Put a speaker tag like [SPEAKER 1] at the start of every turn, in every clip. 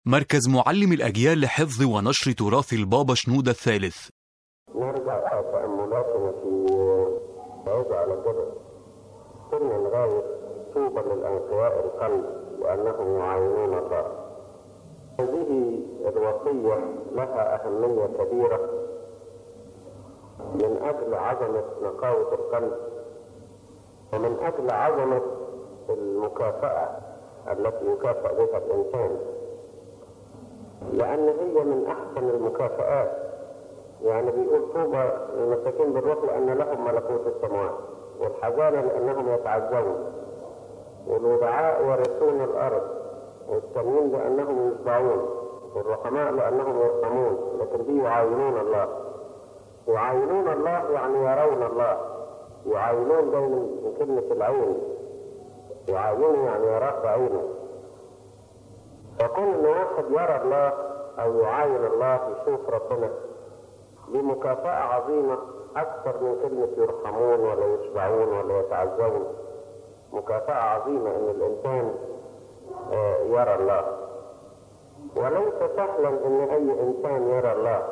[SPEAKER 1] مركز معلم الأجيال لحفظ ونشر تراث البابا شنودة الثالث
[SPEAKER 2] نرجع إلى تأملاتنا في عيد على الجبل كنا لغاية طوبى للأنقياء القلب وأنهم يعاونون الله هذه الوصية لها أهمية كبيرة من أجل عظمة نقاوة القلب ومن أجل عظمة المكافأة التي يكافأ بها الإنسان لأن هي من أحسن المكافآت يعني بيقول طوبى للمساكين بالروح لأن لهم ملكوت السماوات والحزانة لأنهم يتعزون والودعاء يرثون الأرض والتميين لأنهم يشبعون والرحماء لأنهم يرحمون لكن دي يعاينون الله يعاينون الله يعني يرون الله يعاينون جاي من كلمة العين يعاينه يعني يراه بعينه فكون ان واحد يرى الله او يعاين الله يشوف ربنا دي مكافأة عظيمة أكثر من كلمة يرحمون ولا يشبعون ولا يتعزون مكافأة عظيمة إن الإنسان يرى الله وليس سهلا إن أي إنسان يرى الله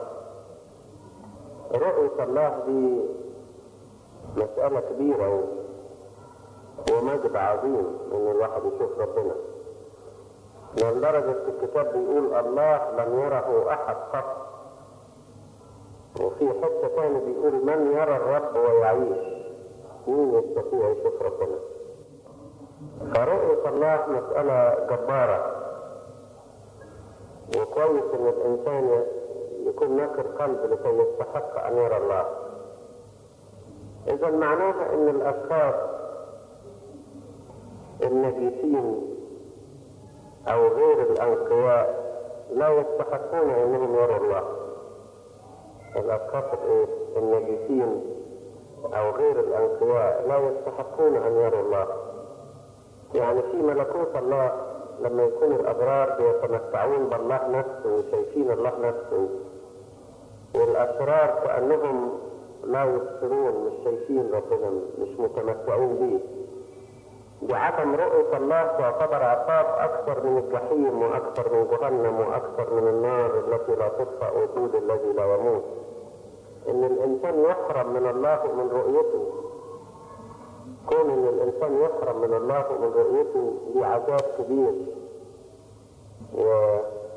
[SPEAKER 2] رؤية الله دي مسألة كبيرة ومجد عظيم إن الواحد يشوف ربنا من درجة الكتاب بيقول الله لم يره أحد قط وفي حتة تاني بيقول من يرى الرب ويعيش مين يستطيع يشوف ربنا فرؤية الله مسألة جبارة وكويس ان الانسان يكون نكر قلب لكي يستحق ان يرى الله اذا معناها ان الاشخاص النجيسين او غير الانقياء لا يستحقون انهم يروا الله الاشخاص النجيسين او غير الانقياء لا يستحقون ان يروا الله يعني في ملكوت الله لما يكون الابرار بيتمتعون بالله نفسه وشايفين الله نفسه والاشرار كانهم لا يبصرون مش شايفين ربنا مش متمتعين به بعدم رؤية الله تعتبر عقاب أكثر من الجحيم وأكثر من جهنم وأكثر من النار التي لا تطفأ وجود الذي لا يموت إن الإنسان يحرم من الله ومن رؤيته كون إن الإنسان يحرم من الله ومن رؤيته دي عذاب كبير و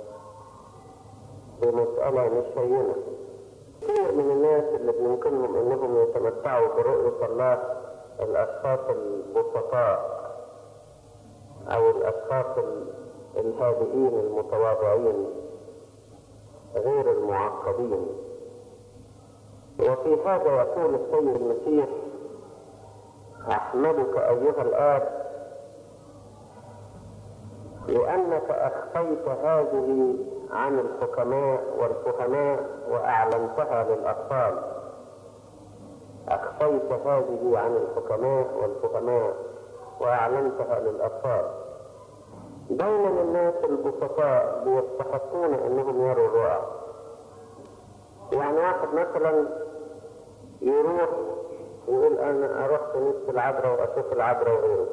[SPEAKER 2] بمسألة مش هينة كثير من الناس اللي بيمكنهم إنهم يتمتعوا برؤية الله الأشخاص البسطاء أو الأشخاص الهادئين المتواضعين غير المعقدين وفي هذا يقول السيد المسيح أحمدك أيها الآب لأنك أخفيت هذه عن الحكماء والفهماء وأعلنتها للأطفال أخفيت هذه عن الحكماء والفهماء وأعلنتها للأطفال دائما الناس البسطاء بيستحقون أنهم يروا الرؤى يعني واحد مثلا يروح يقول أنا أروح كنيسة العذراء وأشوف العذراء وغيره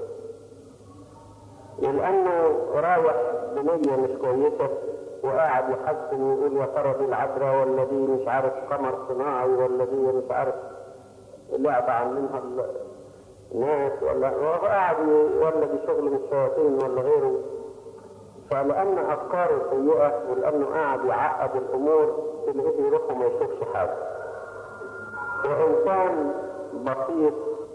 [SPEAKER 2] لأنه رايح بنية مش كويسة وقاعد يحسن ويقول يا ترى دي العذراء ولا دي مش عارف قمر صناعي ولا دي مش عارف لعبة عاملينها الناس ولا وهو قاعد ولا بشغل من الشياطين ولا غيره فلأن أفكاره سيئة ولأنه قاعد يعقد الأمور تلاقيه يروح وما يشوفش حاجة وإنسان بسيط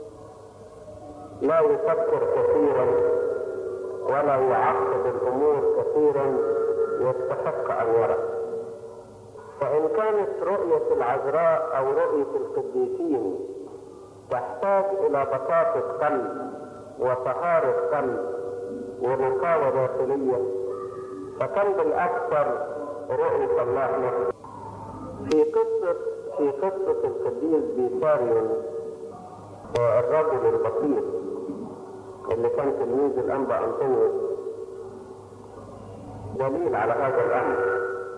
[SPEAKER 2] لا يفكر كثيرا ولا يعقد الأمور كثيرا يستحق أن يرى فإن كانت رؤية العذراء أو رؤية القديسين تحتاج إلى بساطة قلب وطهارة قلب ونقاوة داخلية فكم بالأكثر رؤية الله نفسه في قصة في قصة القديس بيساريون الرجل البسيط اللي كان تلميذ الأنبا أنطونيوس دليل على هذا الأمر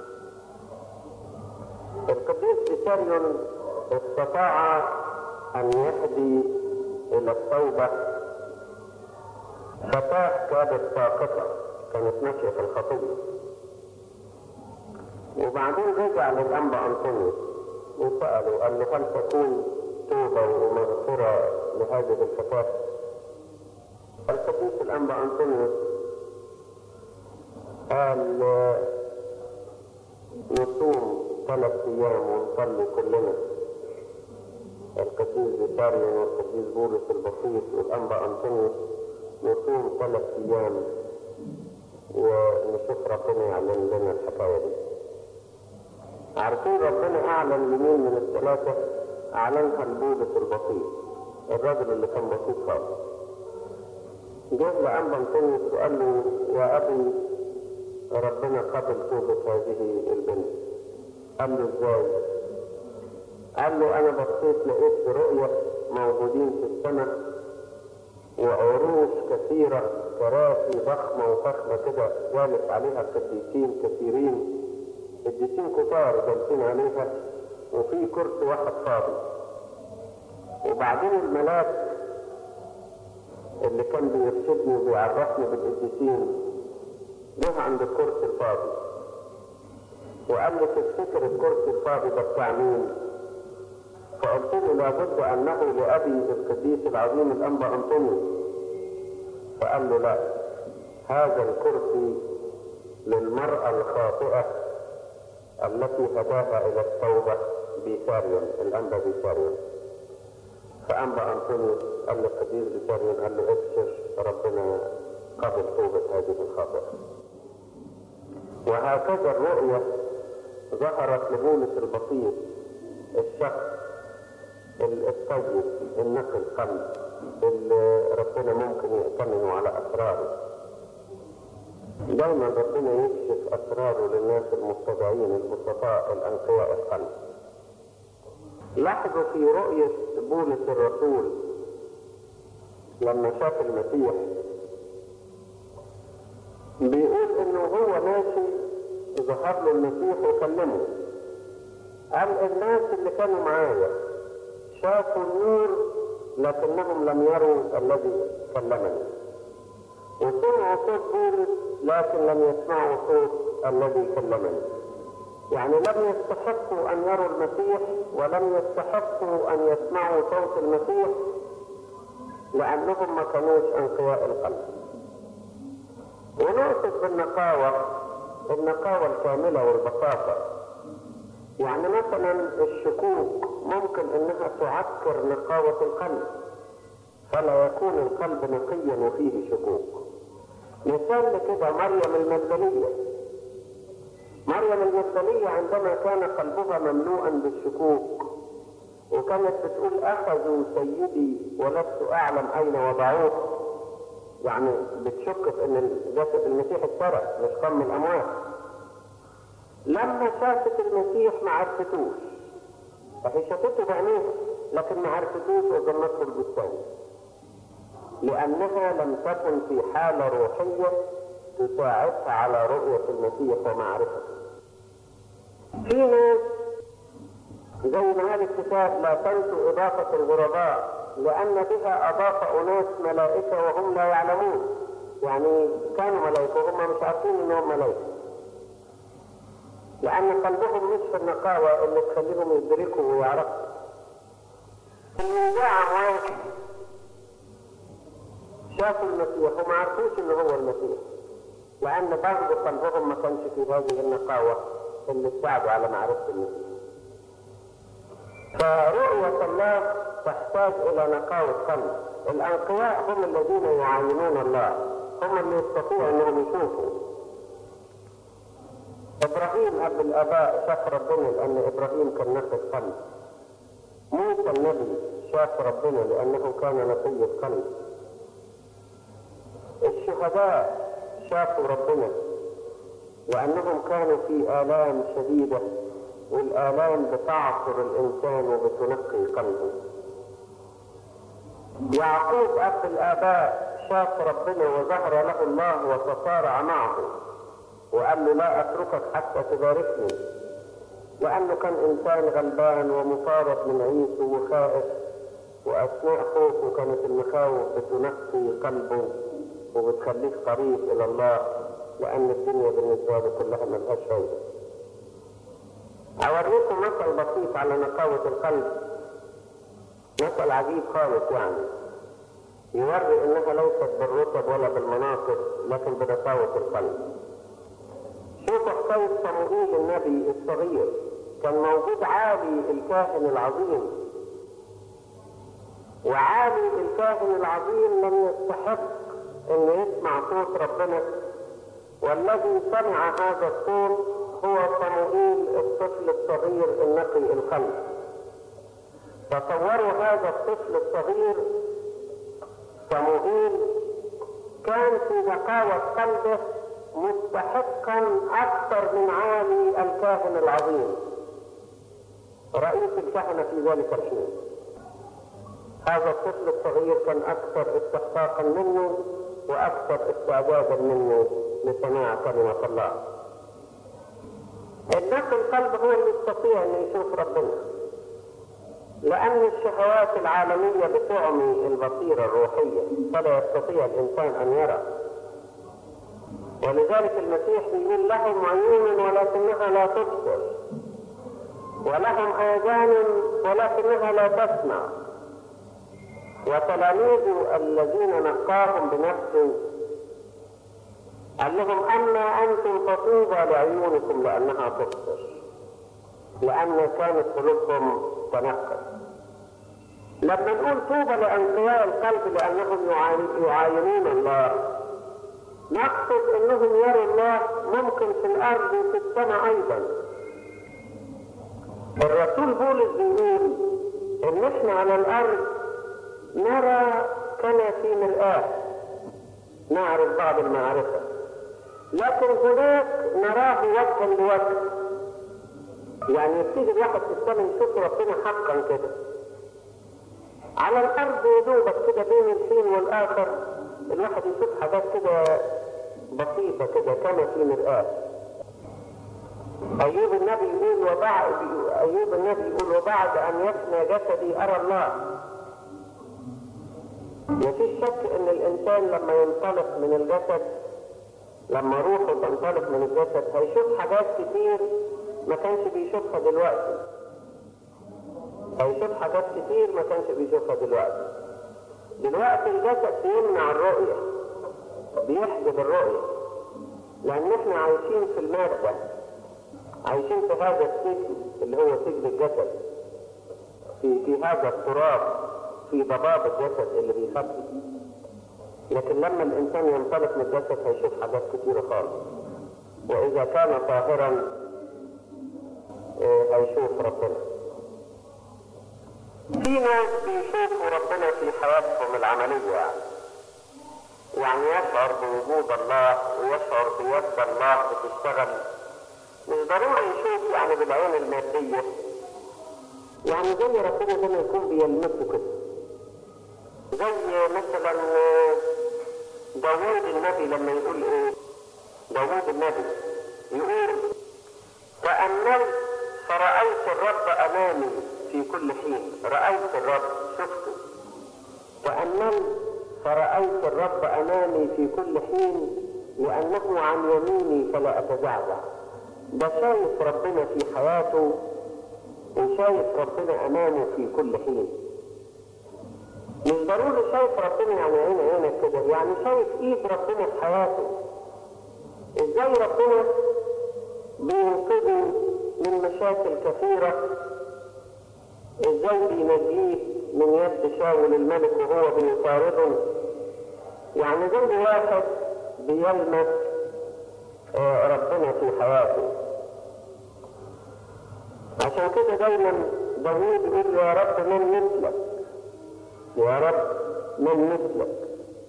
[SPEAKER 2] القديس بيساريون استطاع أن يهدي إلى التوبة فتاة كانت ساقطة كانت ماشية في الخطية وبعدين رجع للأنبا أنطونيوس وسأله قال له هل تكون توبة ومغفرة لهذه الفتاة؟ القديس الأنبا أنطونيوس قال نصوم ثلاث أيام ونصلي كلنا القديس بيطاريون والقديس بولس البسيط والأنبا أنطونيوس نصوم ثلاث أيام ونشوف ربنا يعلن لنا الحكاية دي عارفين ربنا أعلن لمين من الثلاثة أعلنها لبولس البسيط الراجل اللي كان بسيط خالص جه لأنبا أنطونيوس وقال له يا أبي ربنا قبل توبة هذه البنت قال له ازاي؟ قال له أنا بصيت لقيت في رؤية موجودين في السماء وعروش كثيرة كراسي ضخمة وفخمة كده جالس عليها قديسين كثيرين قديسين كتار جالسين عليها وفي كرسي واحد فاضي وبعدين الملاك اللي كان بيرشدني وبيعرفني بالقديسين جه عند الكرسي الفاضي وقال لي تفتكر الكرسي الفاضي ده بتاع مين؟ فقلت له لابد انه لابي القديس العظيم الانبا انطونيوس فقال له لا هذا الكرسي للمرأة الخاطئة التي هداها إلى التوبة بيساريون الأنبا بيساريون فأنبا أنطونيوس قال للقديس بيساريون قال له ابشر ربنا قبل توبة هذه الخاطئة وهكذا الرؤية ظهرت لبولس البسيط الشخص الطيب النقي القلب اللي ربنا ممكن يأتمنوا على أسراره دايما ربنا يكشف أسراره للناس المتبعين البسطاء الأنقياء القلب لاحظوا في رؤية بولس الرسول لما شاف المسيح بيقول انه هو ماشي ظهر له المسيح وكلمه قال الناس اللي كانوا معايا شافوا النور لكنهم لم يروا الذي كلمني وسمعوا صوت بولس لكن لم يسمعوا صوت الذي كلمني يعني لم يستحقوا ان يروا المسيح ولم يستحقوا ان يسمعوا صوت المسيح لانهم ما كانوش انقياء القلب ونقصد بالنقاوة النقاوة الكاملة والبساطة يعني مثلا الشكوك ممكن انها تعكر نقاوة القلب فلا يكون القلب نقيا وفيه شكوك مثال لكده مريم المجدلية مريم المجدلية عندما كان قلبها مملوءا بالشكوك وكانت بتقول أخذوا سيدي ولست أعلم أين وضعوه يعني بتشك في ان جسد المسيح اتسرق مش قام من الاموات لما شافت المسيح ما عرفتوش فهي شافته بعينيها لكن ما عرفتوش وظنته البستان لانها لم تكن في حاله روحيه تساعدها على رؤيه المسيح ومعرفته في ناس زي ما قال الكتاب لا تنسوا اضافه الغرباء لأن بها أضاف أناس ملائكة وهم لا يعلمون يعني كانوا ملائكة وهم مش عارفين إنهم ملائكة لأن قلبهم مش في النقاوة اللي تخليهم يدركوا ويعرفوا النزاع واحد شافوا المسيح وما عرفوش إن هو المسيح لأن برضه قلبهم ما كانش في هذه النقاوة اللي تساعدوا على معرفة المسيح فرؤية الله تحتاج إلى نقاوة قلب الأنقياء هم الذين يعاينون الله هم اللي يستطيعوا أنهم يشوفوا إبراهيم أب الآباء شاف ربنا لأن إبراهيم كان نقي قلب موسى النبي شاف ربنا لأنه كان نقي القلب الشهداء شافوا ربنا لأنهم كانوا في آلام شديدة والآلام بتعصر الإنسان وبتنقي قلبه يعقوب أب الآباء شاف ربنا وظهر له الله وتصارع معه وقال له لا أتركك حتى تباركني لأنه كان إنسان غلبان ومفارق من عيسو وخائف وأثناء خوفه كانت المخاوف بتنقي قلبه وبتخليه قريب إلى الله لأن الدنيا بالنسبة له كلها ملهاش فايدة أوريكم مثل بسيط على نقاوة القلب مثل عجيب خالص يعني يوري انها ليست بالرتب ولا بالمناصب لكن بنقاوة القلب شوفوا حكاية صموئيل النبي الصغير كان موجود عالي الكاهن العظيم وعالي الكاهن العظيم لم يستحق انه يسمع صوت ربنا والذي سمع هذا الصوت هو صموئيل الطفل الصغير النقي القلب تصوروا هذا الطفل الصغير صموئيل كان في نقاوة قلبه مستحقا أكثر من عالي الكاهن العظيم رئيس الكهنة في ذلك الحين هذا الطفل الصغير كان أكثر استحقاقا منه وأكثر استعدادا منه لسماع كلمة الله النقي القلب هو اللي يستطيع أن يشوف ربنا لأن الشهوات العالمية بتعمي البصيرة الروحية فلا يستطيع الإنسان أن يرى ولذلك المسيح يقول لهم عيون ولكنها لا تبصر ولهم آذان ولكنها لا تسمع وتلاميذه الذين نقاهم بنفسه قال لهم أما أنتم فطوبى لعيونكم لأنها تبصر لأن كانت قلوبهم تنقل لما نقول طوبى لأنقياء القلب لأنهم يعاينون الله نقصد أنهم يروا الله ممكن في الأرض وفي السماء أيضا الرسول بولس بيقول إن إحنا على الأرض نرى كما في مرآة نعرف بعض المعرفة لكن هناك نراه وجها لوجه يعني يبتدي الواحد في السماء يشوف ربنا حقا كده على الارض يدوبك كده بين الحين والاخر الواحد يشوف حاجات كده بسيطه كده كما في مرآة ايوب النبي يقول وبعد ايوب النبي يقول وبعد ان يفنى جسدي ارى الله مفيش شك ان الانسان لما ينطلق من الجسد لما روحه تنطلق من الجسد هيشوف حاجات كتير ما كانش بيشوفها دلوقتي هيشوف حاجات كتير ما كانش بيشوفها دلوقتي دلوقتي الجسد بيمنع الرؤية بيحجب الرؤية لأن احنا عايشين في المادة عايشين في هذا السجن اللي هو سجن الجسد في في هذا التراب في ضباب الجسد اللي بيخبي لكن لما الإنسان ينطلق من الجسد هيشوف حاجات كتيرة خالص وإذا كان طاهرا هيشوف ربنا في ناس بيشوفوا ربنا في حياتهم العملية يعني يعني يشعر بوجود الله ويشعر بيد الله بتشتغل مش ضروري يشوف يعني بالعين المادية يعني زي ربنا زي ما يكون بيلمسه كده زي مثلا داوود النبي لما يقول ايه داوود النبي يقول تأملت فرأيت الرب أمامي في كل حين رأيت الرب شفته تأملت فرأيت الرب أمامي في كل حين لأنه عن يميني فلا أتزعزع ده شايف ربنا في حياته وشايف ربنا أمامه في كل حين مش ضروري شايف ربنا يعني عين عينك كده يعني شايف ايد ربنا في حياته ازاي ربنا بينقذه من مشاكل كثيرة ازاي بينجيه من يد شاول الملك وهو بيطارده يعني زي واحد بيلمس ربنا في حياته عشان كده دايما داوود يقول يا رب من مثلك يا رب من مثلك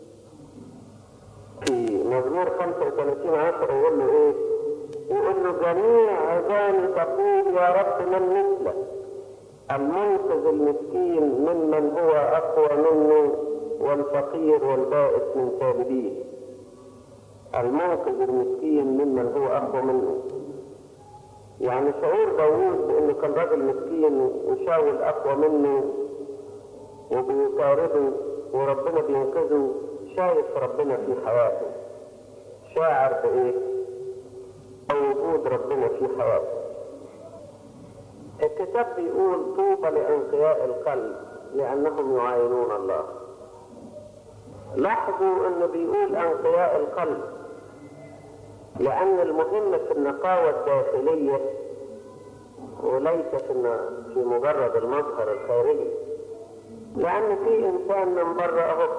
[SPEAKER 2] في مزمور 35 عشر يقول له ايه يقول له جميع عظامي تقول يا رب من مثلك المنقذ المسكين ممن هو اقوى منه والفقير والبائس من طالبيه المنقذ المسكين ممن هو اقوى منه يعني شعور داوود بانه كان راجل مسكين وشاول اقوى منه وبيطارده وربنا بينقذه شايف ربنا في حياته شاعر بايه بوجود ربنا في حياته الكتاب بيقول طوبى لأنقياء القلب لأنهم يعاينون الله لاحظوا انه بيقول انقياء القلب لان المهم في النقاوة الداخلية وليس في في مجرد المظهر الخارجي لان في انسان من بره اهو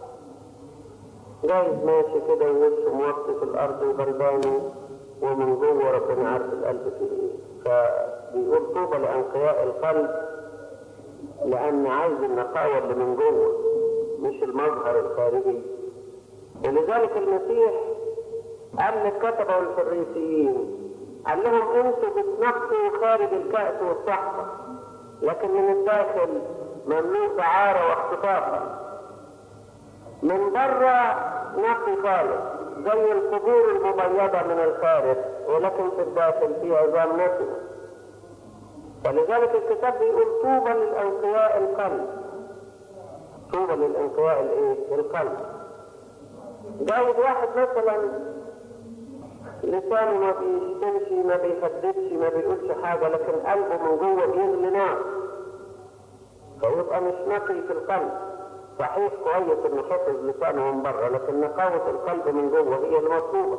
[SPEAKER 2] جايز ماشي كده ووشه موطي في الارض وغلبان ومن جوه ربنا عارف القلب فيه ايه فبيقول طوبى لانقياء القلب لان عايز النقاوة اللي من جوه مش المظهر الخارجي ولذلك المسيح قال للكتبة والفريسيين قال لهم انتوا بتنقوا خارج الكأس والصحفة لكن من الداخل مملوء دعارة واختطافا من بره نقي خالص زي القبور المبيضة من الخارج ولكن في الداخل في عظام نتنة فلذلك الكتاب بيقول طوبى للأنقياء القلب طوبى للانقياء الايه؟ القلب. جاوز واحد مثلا لسانه ما بيشتمش ما بيهددش ما بيقولش حاجه لكن قلبه من جوه بيغلي نار. فيبقى مش نقي في القلب. صحيح كويس انه حفظ لسانه من بره لكن نقاوة القلب من جوه هي المطلوبة.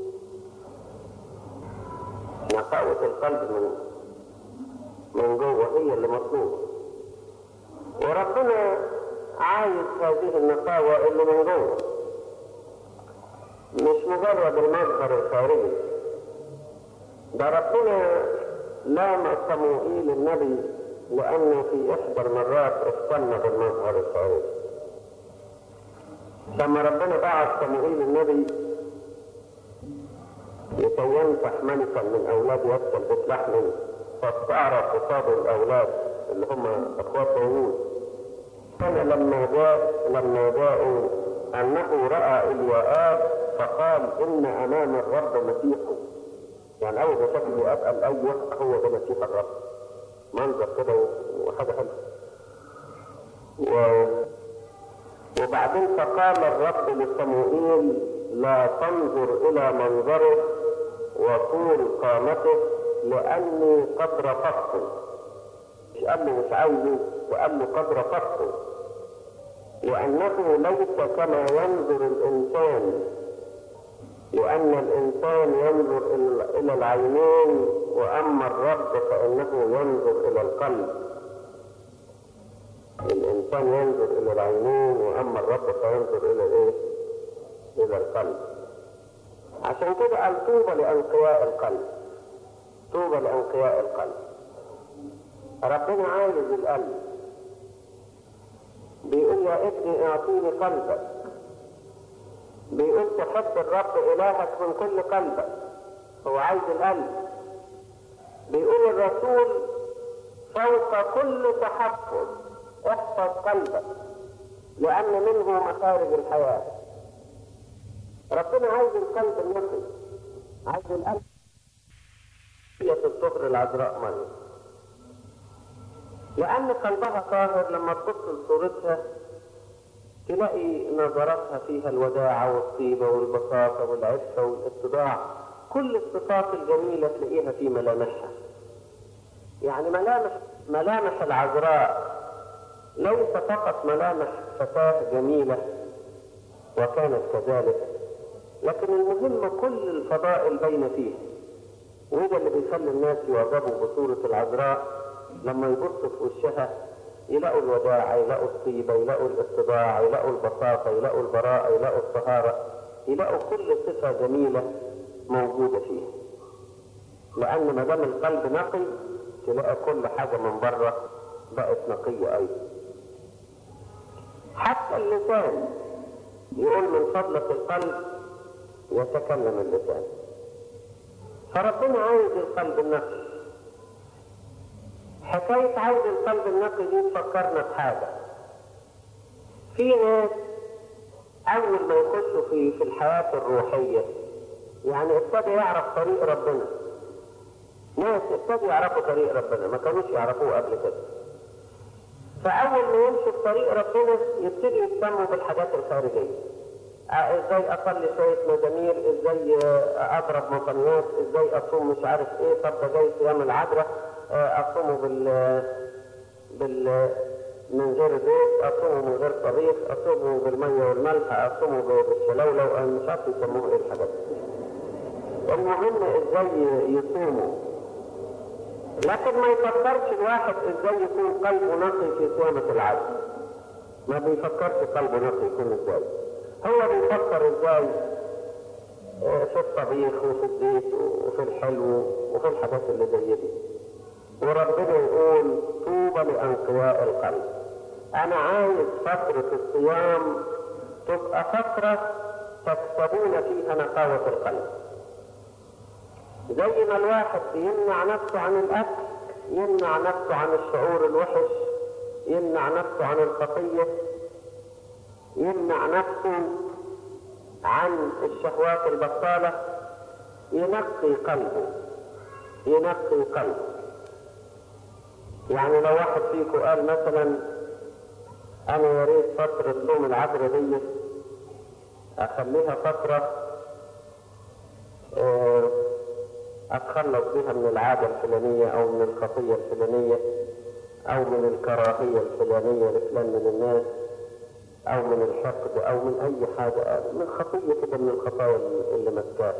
[SPEAKER 2] نقاوة القلب من من جوه هي اللي مطلوبة. وربنا عايز هذه النقاوة اللي من جوه مش مجرد المظهر الخارجي ده ربنا لام صموئيل النبي لأنه في إحدى المرات اهتم بالمظهر الخارجي لما ربنا بعث صموئيل النبي لكي ينفح ملكا من أولاد يسكن بيت لحم فاستعرف قصاد الأولاد اللي هم أخوات داوود كان لما جاء لما جاءوا انه راى اليؤاب فقال ان امام الرب مسيح يعني اول ما شاف اليؤاب قال ايوه هو ده مسيح الرب منظر كده وحاجه حلوه و... وبعدين فقال الرب لصموئيل لا تنظر الى منظره وطول قامته لاني قد رفضته مش قال له مش عايزه وقال له قد رفضته لأنه ليس كما ينظر الإنسان لأن الإنسان ينظر إلى العينين وأما الرب فإنه ينظر إلى القلب الإنسان ينظر إلى العينين وأما الرب فينظر إلى إيه؟ إلى القلب عشان كده قال طوبى لأنقياء القلب طوبى لأنقياء القلب ربنا عايز القلب بيقول يا ابني اعطيني قلبك بيقول تحب الرب الهك من كل قلبك هو عايز القلب بيقول الرسول فوق كل تحفظ احفظ قلبك لان منه مخارج الحياه ربنا عايز القلب النقي عايز القلب هي في الطهر العذراء مريم لأن قلبها طاهر لما تبص لصورتها تلاقي نظراتها فيها الوداعة والطيبة والبساطة والعفة والاتضاع كل الصفات الجميلة تلاقيها في ملامحها يعني ملامح ملامح العذراء ليس فقط ملامح فتاة جميلة وكانت كذلك لكن المهم كل الفضائل بين فيها وده اللي بيخلي الناس يعجبوا بصورة العذراء لما يبصوا في وشها يلاقوا الوداع يلاقوا الطيبة يلاقوا الاتضاع يلاقوا البساطة يلاقوا البراءة يلاقوا الطهارة يلاقوا كل صفة جميلة موجودة فيها لأن ما دام القلب نقي تلاقي كل حاجة من بره بقت نقية أيضا حتى اللسان يقول من فضلة القلب يتكلم اللسان فربنا عايز القلب النقي حكاية عود القلب النقي دي تفكرنا بحاجة في ناس أول ما يخشوا في في الحياة الروحية يعني ابتدى يعرف طريق ربنا ناس ابتدوا يعرفوا طريق ربنا ما كانوش يعرفوه قبل كده فأول ما يمشوا في طريق ربنا يبتدوا يهتموا بالحاجات الخارجية ازاي اصلي شويه مزامير ازاي اضرب مطنيات ازاي اصوم مش عارف ايه طب ده جاي صيام العذراء آه، اصومه بال بال من غير زيت اصومه من غير طبيخ اصومه بالميه والملح اصومه بالشلولو انا مش عارف يسموه ايه الحاجات دي. المهم ازاي يصوموا لكن ما يفكرش الواحد ازاي يكون قلبه نقي في صيامة العبد ما بيفكرش قلبه نقي يكون ازاي هو بيفكر ازاي آه، في الطبيخ وفي الزيت وفي الحلو وفي الحاجات اللي زي دي وربنا يقول طوبى لأنقياء القلب أنا عايز فترة الصيام تبقى فترة تكسبون فيها نقاوة القلب زي ما الواحد يمنع نفسه عن الأكل يمنع نفسه عن الشعور الوحش يمنع نفسه عن الخطية يمنع نفسه عن الشهوات البطالة ينقي قلبه ينقي قلبه يعني لو واحد فيكم قال مثلا انا يا ريت فترة صوم العذراء دي اخليها فترة آه، اتخلص بها من العادة الفلانية او من الخطية الفلانية او من الكراهية الفلانية لفلان من الناس او من الحقد او من اي حاجة من خطية كده من الخطايا اللي مسكاها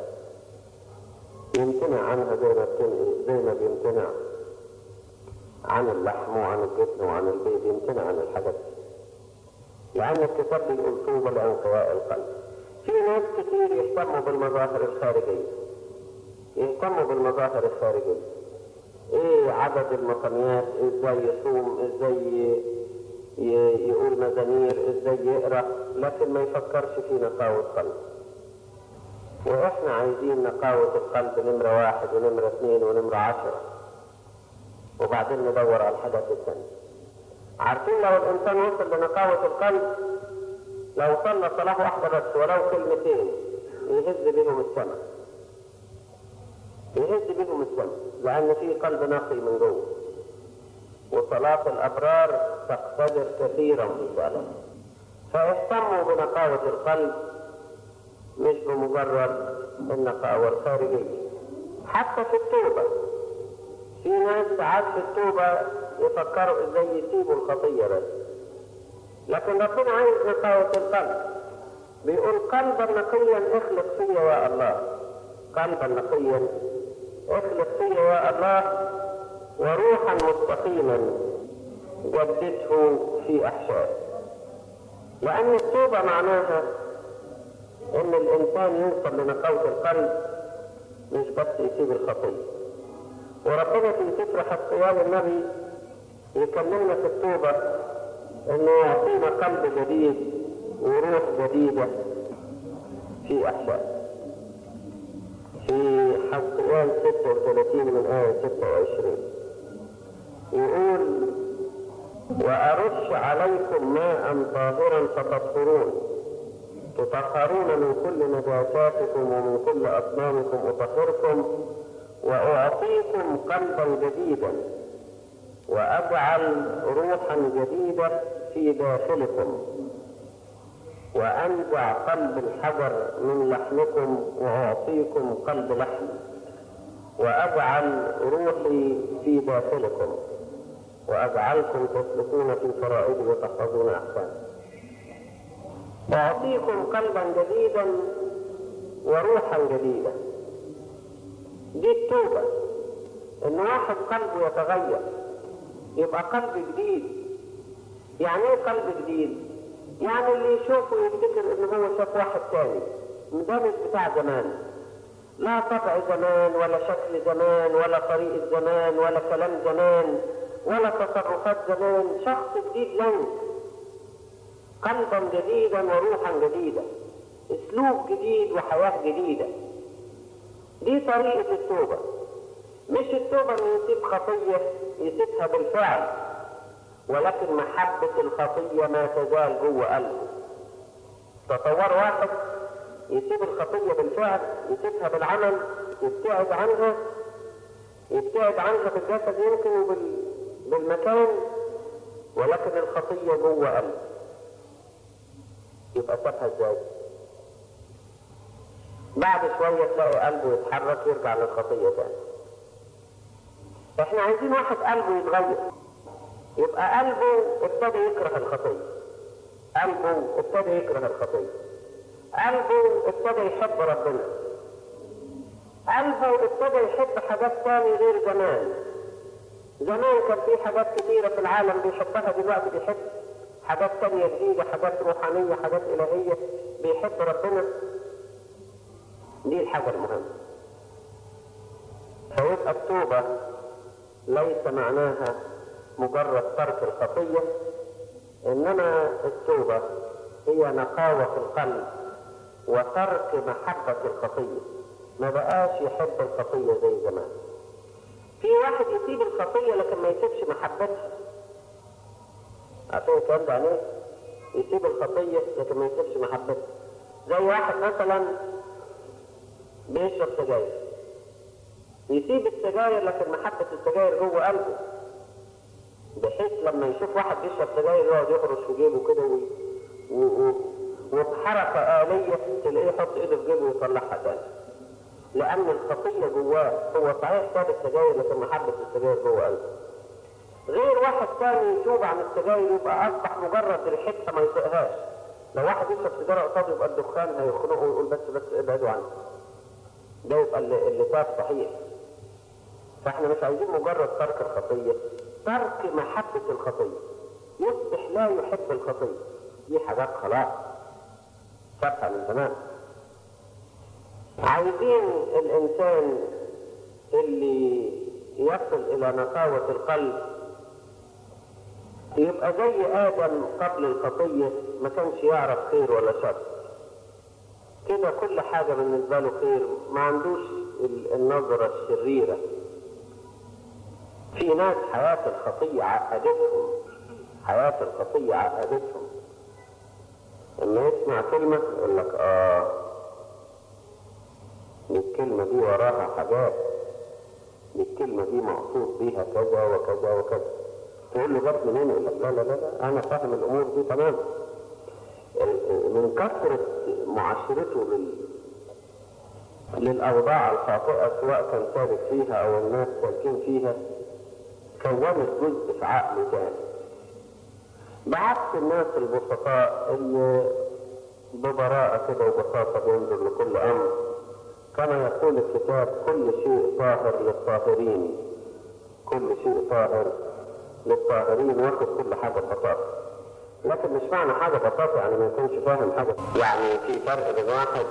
[SPEAKER 2] يمتنع عنها زي ما بتن- زي ما بيمتنع عن اللحم وعن الجبن وعن البيض يمتنع عن الحاجات دي لأن الكتاب بيقول طوبى لأنقياء القلب في ناس كتير يهتموا بالمظاهر الخارجية يهتموا بالمظاهر الخارجية ايه عدد المقاميات ازاي يصوم ازاي ي- ي- يقول مزامير ازاي يقرا لكن ما يفكرش في نقاوة قلب واحنا عايزين نقاوة القلب نمرة واحد ونمرة اثنين ونمرة عشرة وبعدين ندور على الحاجات الثانية عارفين لو الانسان وصل لنقاوة القلب لو صلى صلاة واحدة بس ولو كلمتين يهز بهم السماء يهز بهم السماء لأن في قلب نقي من جوه وصلاة الأبرار تقتدر كثيرا في صلاة فاهتموا بنقاوة القلب مش بمجرد النقاوة الخارجية حتى في التوبة في ناس ساعات في التوبة يفكروا ازاي يسيبوا الخطية بس لكن ربنا عايز نقاوة القلب بيقول قلبا نقيا اخلق فيا يا الله قلبا نقيا اخلق فيا يا الله وروحا مستقيما جدده في احشائي لان التوبة معناها ان الانسان يوصل لنقاوة القلب مش بس يسيب الخطيه وربنا في سفر حسيان النبي يكلمنا في التوبة انه يعطينا قلب جديد وروح جديدة في احشاء في حسيان 36 من آية 26 يقول وأرش عليكم ماء طاهرا فتطهرون تطهرون من كل نجاساتكم ومن كل أصنامكم أطهركم وأعطيكم قلبا جديدا وأجعل روحا جديدة في داخلكم وأنزع قلب الحجر من لحمكم وأعطيكم قلب لحم وأجعل روحي في داخلكم وأجعلكم تسلكون في فرائضي وتحفظون أحسان وأعطيكم قلبا جديدا وروحا جديدة دي التوبة ان واحد قلبه يتغير يبقى قلب جديد يعني ايه قلب جديد يعني اللي يشوفه يفتكر ان هو شاف واحد تاني ده مش بتاع زمان لا طبع زمان ولا شكل زمان ولا طريقة زمان ولا كلام زمان ولا تصرفات زمان شخص جديد لون قلبا جديدا وروحا جديدا اسلوب جديد وحياة جديدة دي طريقة التوبة مش التوبة انه يسيب خطية يسيبها بالفعل ولكن محبة الخطية ما تزال جوه قلبه تصور واحد يسيب الخطية بالفعل يسيبها بالعمل يبتعد عنها يبتعد عنها بالجسد يمكن وبال... بالمكان ولكن الخطية جوه قلبه يبقى سابها ازاي؟ بعد شوية تلاقي قلبه يتحرك يرجع للخطية تاني احنا عايزين واحد قلبه يتغير يبقى قلبه ابتدى يكره الخطيه قلبه ابتدى يكره الخطيه قلبه ابتدى يحب ربنا قلبه ابتدى يحب حاجات تاني غير زمان زمان كان في حاجات كتيرة في العالم بيحبها دلوقتي بيحب حاجات تانية جديدة حاجات روحانية حاجات إلهية بيحب ربنا دي الحاجة المهمة فيبقى التوبة ليس معناها مجرد ترك الخطية إنما التوبة هي نقاوة القلب وترك محبة الخطية ما بقاش يحب الخطية زي زمان في واحد يسيب الخطية لكن ما يسيبش محبتها عارفين الكلام ده عليه يسيب الخطية لكن ما يسيبش محبتها زي واحد مثلا بيشرب سجاير يسيب السجاير لكن محبة السجاير جوه قلبه بحيث لما يشوف واحد بيشرب سجاير يقعد يخرج في جيبه كده و... و... و... وبحركة آلية تلاقيه يحط ايده في جيبه ويطلعها تاني لأن الخطية جواه هو صحيح ساب السجاير لكن محبة السجاير جوه قلبه غير واحد تاني يتوب عن السجاير يبقى أصبح مجرد ريحتها ما يطيقهاش لو واحد يشرب سيجارة قصاده يبقى الدخان هيخنقه ويقول بس بس ابعدوا عنه ده يبقى اللي, اللي تاب صحيح فاحنا مش عايزين مجرد ترك الخطية ترك محبة الخطية يصبح لا يحب الخطية دي حاجات خلاص سابها من زمان عايزين الإنسان اللي يصل إلى نقاوة القلب يبقى زي آدم قبل الخطية ما كانش يعرف خير ولا شر كده كل حاجة بالنسبة له خير ما عندوش النظرة الشريرة في ناس حياة الخطية عقدتهم حياة الخطية عقدتهم لما يسمع كلمة يقول لك آه الكلمة دي وراها حاجات الكلمة دي مقصود بيها كذا وكذا وكذا تقول له جت منين يقول لك لا لا لا لا أنا فاهم الأمور دي تمام من كثرة معاشرته لل... للأوضاع الخاطئة سواء كان سالك فيها أو الناس سالكين فيها كونت جزء في عقله تاني بعكس الناس البسطاء اللي ببراءة كده وبساطة بينظر لكل أمر كما يقول الكتاب كل شيء طاهر للطاهرين كل شيء طاهر للطاهرين واخد كل حاجة ببساطة لكن مش معنى حاجة ببساطة يعني ما يكونش فاهم حاجة يعني في فرق بين واحد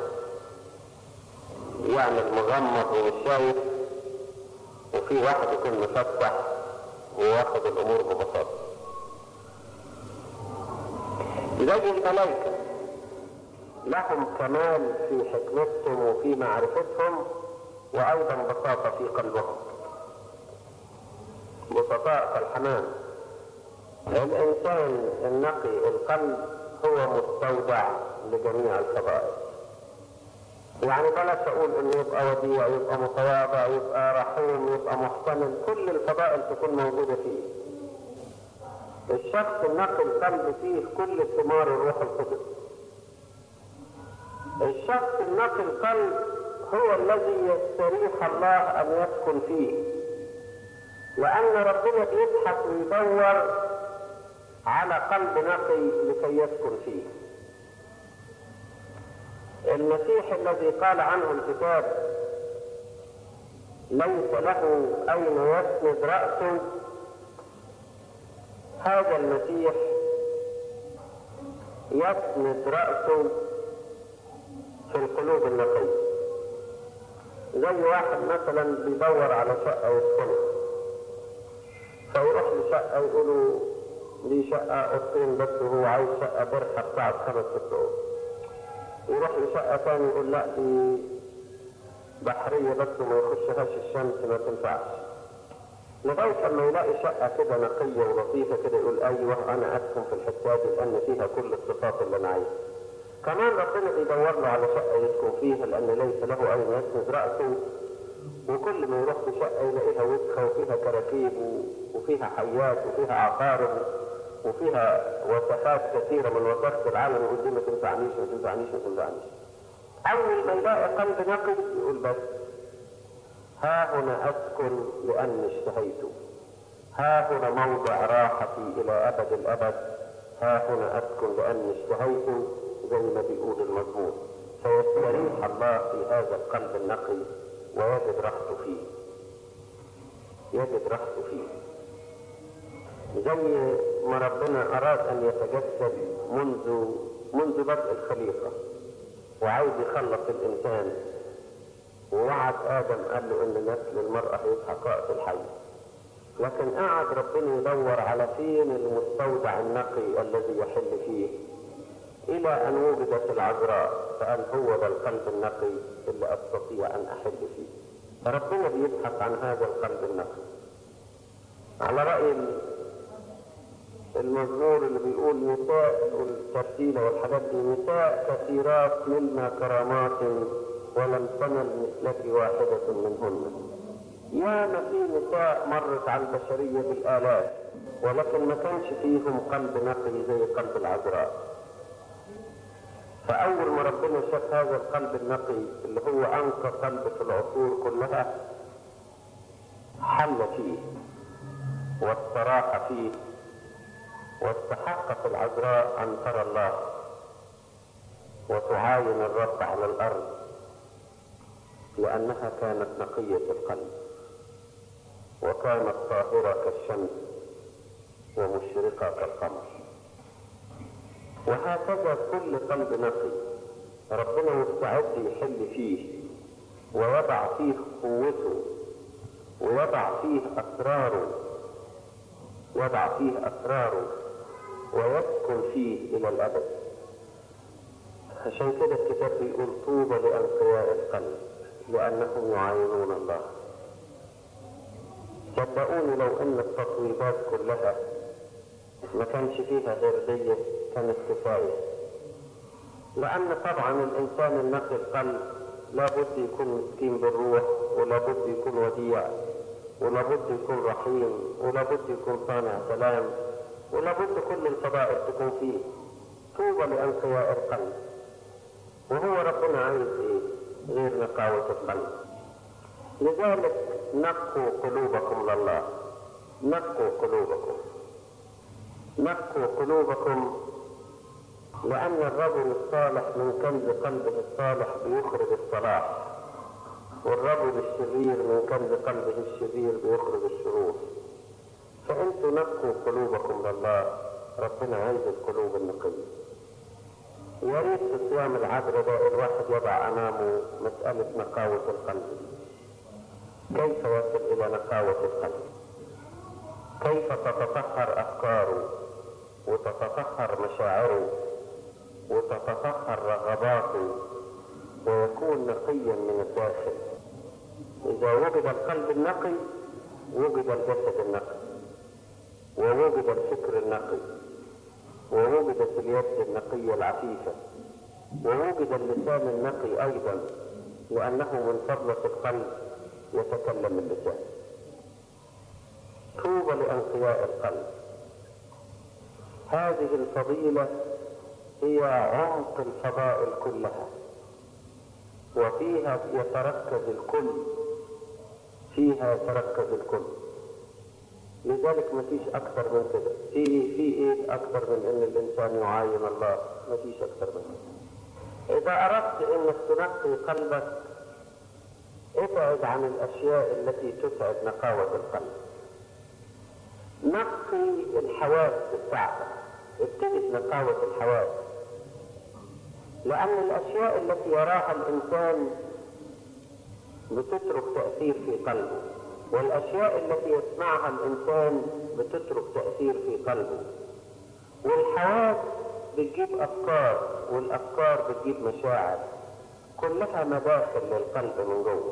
[SPEAKER 2] يعمل مغمض ومش شايف وفي واحد يكون مفتح وواخد الأمور ببساطة زي الملائكة لهم كمال في حكمتهم وفي معرفتهم وأيضا بساطة في قلبهم بسطاء كالحمام الإنسان النقي القلب هو مستودع لجميع الفضائل يعني بلاش أقول إنه يبقى وديع يبقى متواضع يبقى رحيم يبقى محتمل كل الفضائل تكون موجودة فيه الشخص النقي القلب فيه كل ثمار الروح القدس الشخص النقي القلب هو الذي يستريح الله أن يسكن فيه لأن ربنا بيبحث ويدور على قلب نقي لكي يسكن فيه المسيح الذي قال عنه الكتاب ليس له أين يسند رأسه هذا المسيح يسند رأسه في القلوب النقية زي واحد مثلا بيدور على شقة يسكنها فيروح لشقة يقولوا دي شقة أوضتين بس وهو عايز شقة برحة بتاعت خمس ست أوض يروح لشقة تاني يقول لا دي بحرية بس وما يخشهاش الشمس ما تنفعش لغاية لما يلاقي شقة كده نقية ولطيفة كده يقول أيوه أنا أسكن في الحتة دي لأن فيها كل الصفات اللي أنا عايزها. كمان ربنا بيدور له على شقة يسكن فيها لأن ليس له أين يسند رأسه وكل ما يروح في شقة يلاقيها وسخة وفيها كراكيب وفيها حيات وفيها عقارب وفيها وصفات كثيرة من وصفات العالم يقول دي ما تنفعنيش ما تنفعنيش ما تنفعنيش. أول ما يلاقي قلب نقي يقول بس ها هنا أسكن لأني اشتهيت ها هنا موضع راحتي إلى أبد الأبد ها هنا أسكن لأني اشتهيت زي ما بيقول المزمور فيستريح الله في هذا القلب النقي ويجد راحته فيه يجد راحته فيه زي ما ربنا أراد أن يتجسد منذ منذ بدء الخليقة وعايز يخلص الإنسان ووعد آدم قال له إن نسل المرأة هيبقى قائد الحي لكن قعد ربنا يدور على فين المستودع النقي الذي يحل فيه إلى أن وجدت العذراء فقال هو ده القلب النقي اللي أستطيع أن أحل فيه فربنا بيبحث عن هذا القلب النقي على رأي المزمور اللي بيقول نساء والترتيلة والحاجات دي نساء كثيرات منا كرامات ولم تنل مثلك واحدة منهن يا ما في نساء مرت على البشرية بالآلاف ولكن ما كانش فيهم قلب نقي زي قلب العذراء فأول ما ربنا شاف هذا القلب النقي اللي هو أنقى قلب في العصور كلها حل فيه واستراح فيه واستحقت العذراء أن ترى الله وتعاين الرب على الأرض لأنها كانت نقية القلب وكانت طاهرة كالشمس ومشرقة كالقمر وهكذا كل قلب نقي ربنا مستعد يحل فيه ويضع فيه قوته ويضع فيه أسراره يضع فيه أسراره ويسكن فيه إلى الأبد عشان كده الكتاب بيقول طوبى لأنقياء القلب لأنهم يعاينون الله صدقوني لو ان التطويبات كلها ما كانش فيها غير دي كانت كفايه لان طبعا الانسان النقي القلب لابد يكون مسكين بالروح ولابد يكون وديع ولابد يكون رحيم ولابد يكون صانع كلام ولابد كل الفضائل تكون فيه طوبى لانقياء القلب وهو ربنا عايز ايه غير نقاوة القلب لذلك نقوا قلوبكم لله نقوا قلوبكم نقوا قلوبكم لأن الرجل الصالح من كنز قلبه الصالح بيخرج الصلاح والرجل الشرير من كنز قلبه الشرير بيخرج الشرور فأنتوا نقوا قلوبكم لله ربنا عايز القلوب النقية يا ريت في صيام العذراء ده الواحد يضع أمامه مسألة نقاوة القلب كيف يصل إلى نقاوة القلب كيف تتطهر أفكاره وتتطهر مشاعره وتتطهر رغباته ويكون نقيا من الداخل إذا وجد القلب النقي وجد الجسد النقي ووجد الفكر النقي ووجدت اليد النقية العفيفة ووجد اللسان النقي أيضا لأنه من فضلة القلب يتكلم اللسان طوبى لأنقياء القلب هذه الفضيلة هي عمق الفضائل كلها وفيها يتركز الكل فيها يتركز الكل لذلك ما فيش اكثر من كده في في ايه اكثر من ان الانسان يعاين الله ما فيش اكثر من كده اذا اردت انك تنقي قلبك ابعد عن الاشياء التي تسعد نقاوة القلب نقي الحواس بتاعتك ابتدي بنقاوة الحواس لأن الأشياء التي يراها الإنسان بتترك تأثير في قلبه والأشياء التي يسمعها الإنسان بتترك تأثير في قلبه والحواس بتجيب أفكار والأفكار بتجيب مشاعر كلها مداخل للقلب من جوه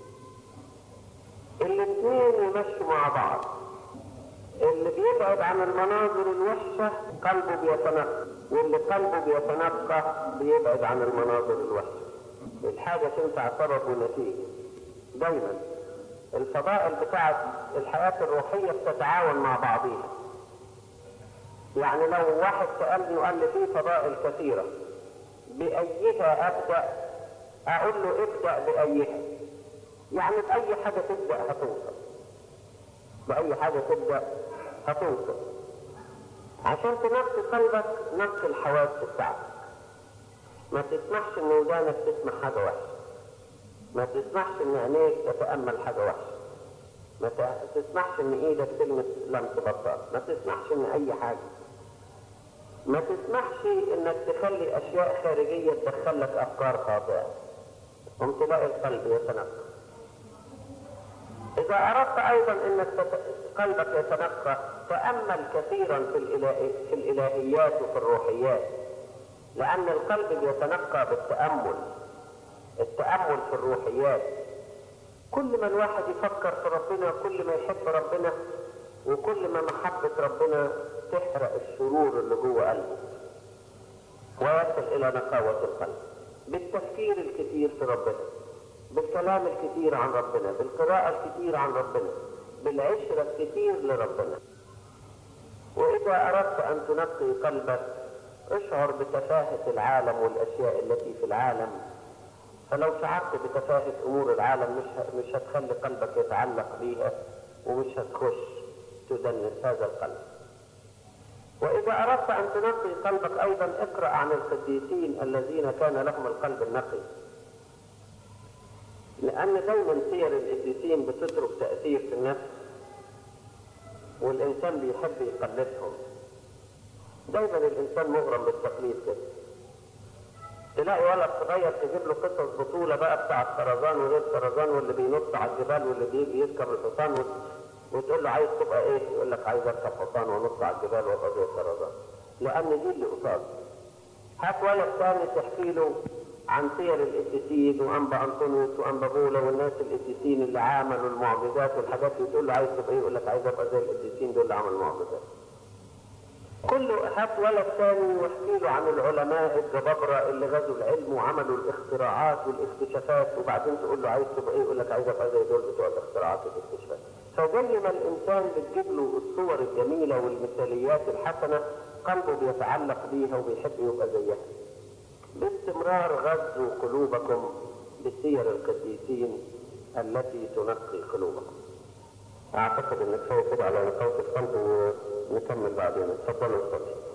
[SPEAKER 2] الاثنين يمشوا مع بعض اللي بيبعد عن المناظر الوحشة قلبه بيتنقى واللي قلبه بيتنقى بيبعد عن المناظر الوحشة الحاجة تنفع سبب ونتيجة دايما الفضائل بتاعت الحياة الروحية بتتعاون مع بعضيها يعني لو واحد سألني وقال لي في فضائل كثيرة بأيها أبدأ أقول له ابدأ بأيها يعني بأي حاجة تبدأ هتوصل بأي حاجة تبدأ هتوصل عشان تنقي قلبك نقي الحواس بتاعتك ما تسمحش ان ودانك تسمع حاجة وحشة ما تسمحش ان عينيك تتأمل حاجة وحشة ما تسمحش ان ايدك تلمس لمس بطال ما تسمحش ان اي حاجة ما تسمحش انك تخلي اشياء خارجية تدخلك افكار خاطئة قم تلاقي القلب يتنقى اذا اردت ايضا انك تت... قلبك يتنقى تأمل كثيرا في, الإله... في الالهيات وفي الروحيات لان القلب بيتنقى بالتأمل التأمل في الروحيات كل ما الواحد يفكر في ربنا كل ما يحب ربنا وكل ما محبة ربنا تحرق الشرور اللي جوه قلبه ويصل إلى نقاوة القلب بالتفكير الكثير في ربنا بالكلام الكثير عن ربنا بالقراءة الكثير عن ربنا بالعشرة الكثير لربنا وإذا أردت أن تنقي قلبك اشعر بتفاهة العالم والأشياء التي في العالم فلو شعرت بتفاهة أمور العالم مش مش هتخلي قلبك يتعلق بيها ومش هتخش تدنس هذا القلب. وإذا أردت أن تنقي قلبك أيضا اقرأ عن القديسين الذين كان لهم القلب النقي. لأن دايما سير القديسين بتترك تأثير في النفس والإنسان بيحب يقلدهم. دايما الإنسان مغرم بالتقليد كده. تلاقي ولد صغير تجيب له قصص بطولة بقى بتاع الطرزان وغير الطرزان واللي بينط على الجبال واللي بيجي يركب الحصان وتقول له عايز تبقى ايه؟ يقول لك عايز اركب حصان وانط على الجبال وابقى زي الطرزان. لأن دي اللي قصاده. هات ولد ثاني تحكي له عن سير القديسين وانبا انطونيوس وانبا بولا والناس القديسين اللي عملوا المعجزات والحاجات دي تقول له عايز تبقى ايه؟ يقول لك عايز ابقى زي القديسين دول اللي عملوا المعجزات. كله هات ولد ثاني واحكي له عن العلماء الجبابرة اللي غزوا العلم وعملوا الاختراعات والاكتشافات وبعدين تقول له عايز تبقى ايه يقول لك عايز ابقى زي دول بتوع الاختراعات والاكتشافات. فزي ما الانسان بتجيب له الصور الجميلة والمثاليات الحسنة قلبه بيتعلق بيها وبيحب يبقى زيها. باستمرار غزوا قلوبكم بسير القديسين التي تنقي قلوبكم. اعتقد ان كفايه كده على نقاوة القلب ونكمل بعدين اتفضلوا اتفضلوا